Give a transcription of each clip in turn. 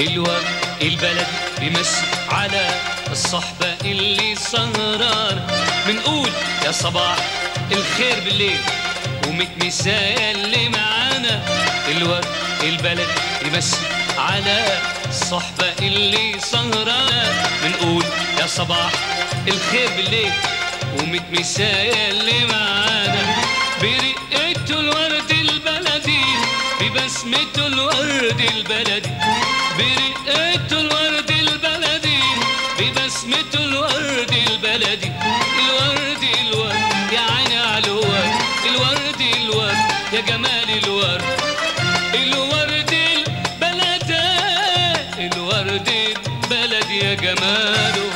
الورد البلد بيمسي على الصحبة اللي سهرانة بنقول يا صباح الخير بالليل وميت مسايا اللي معانا الورد البلد بيمسي على الصحبة اللي سهرانة بنقول يا صباح الخير بالليل وميت مسايا اللي معانا برقته الورد البلدي ببسمته الورد البلدي برقته الورد البلدي ببسمته الورد البلدي الورد الورد يا عيني على الورد الورد الورد يا جمال الورد الورد البلدي الورد البلدي يا جماله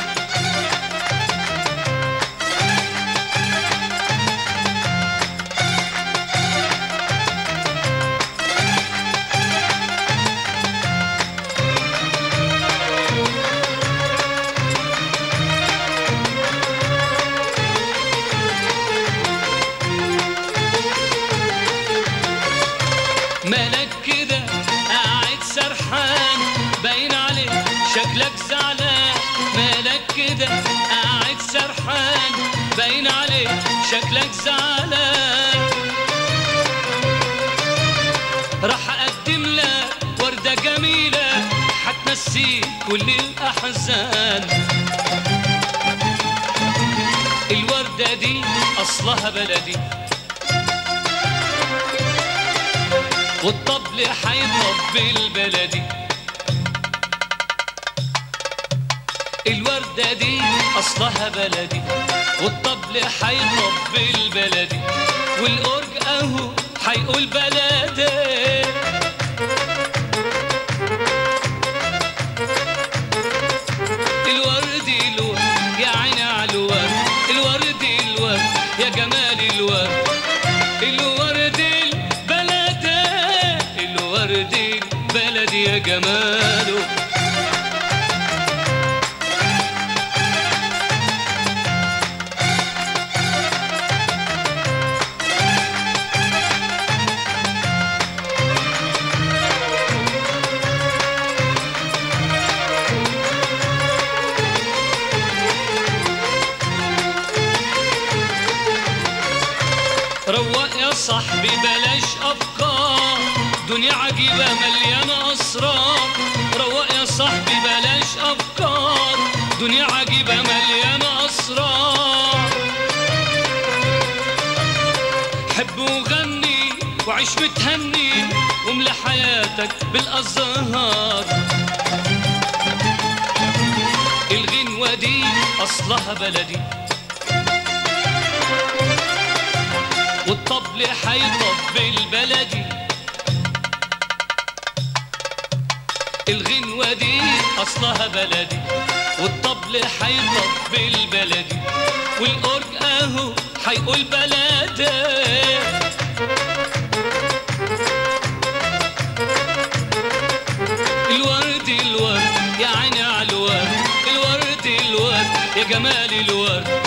مالك كده قاعد سرحان باين عليك شكلك زعلان مالك كده قاعد سرحان باين عليك شكلك زعلان راح اقدم لك وردة جميلة هتنسيك كل الاحزان الوردة دي اصلها بلدي والطبل حيطب البلدي الوردة دي أصلها بلدي والطبل حيطب البلدي والأورج أهو حيقول بلدي الورد الورد يا عيني على الورد الورد الورد يا جمال الورد الورد البلدي الورد البلدي يا جماله روق يا صاحبي بلاش افكار دنيا عجيبة مليانة اسرار روق يا صاحبي بلاش افكار دنيا عجيبة مليانة اسرار حب وغني وعيش متهني واملى حياتك بالازهار الغنوة دي اصلها بلدي والطبل حيطب البلدي الغنوة دي أصلها بلدي والطبل حيطب البلدي والأورج أهو حيقول بلدي الورد الورد يا عيني على الورد الورد الورد يا جمال الورد